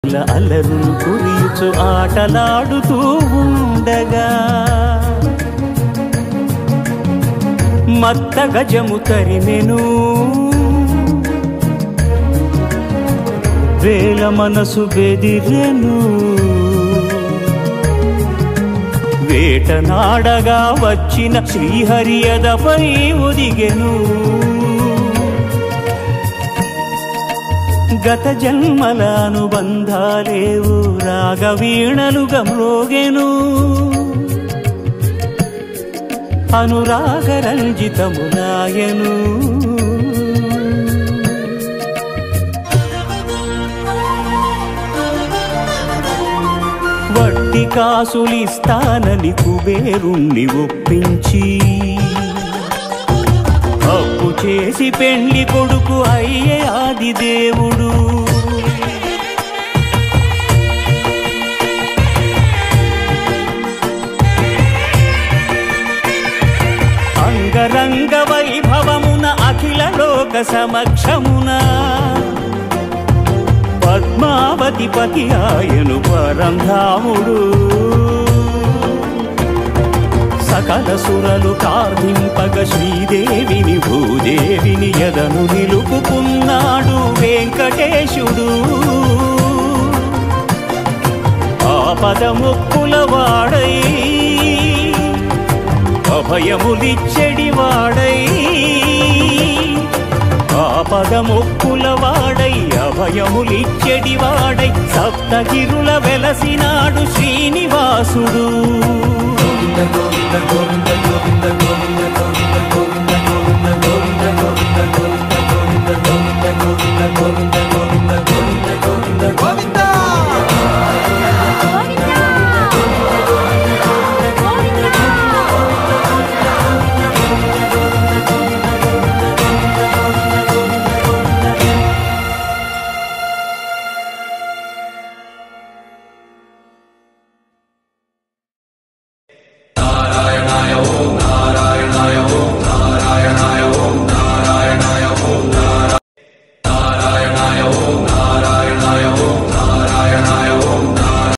అలరులు కురియుచు ఆటలాడుతూ ఉండగా మత్త గజము తరిమెను వేల మనసు బెదిరెను వేటనాడగా వచ్చిన శ్రీహరియదపై ఒదిగెను గత జన్మల అనుబంధాలేవు రాగవీణలుగా మ్రోగెను అనురాగరంజితములాయను వడ్డీ కాసులిస్తానని కుబేరుణ్ణి ఒప్పించి అప్పు చేసి పెళ్లి కొడుకు అయ్యే ఆది దేవుడు అంగరంగ వైభవమున అఖిల లోక సమక్షమున పద్మావతి పతి ఆయను పరంధాముడు సకల సురలు ప్రార్థింపగ శ్రీదేవిని భూదేవిని ఎదను నిలుపుకున్నాడు వెంకటేశుడు ఆపదముక్కుల వాడై అభయములిచ్చడి వాడై ఆపదముక్కుల వాడై అభయములిచ్చడి వాడై సప్తగిరుల వెలసినాడు శ్రీనివాసుడు గోవింద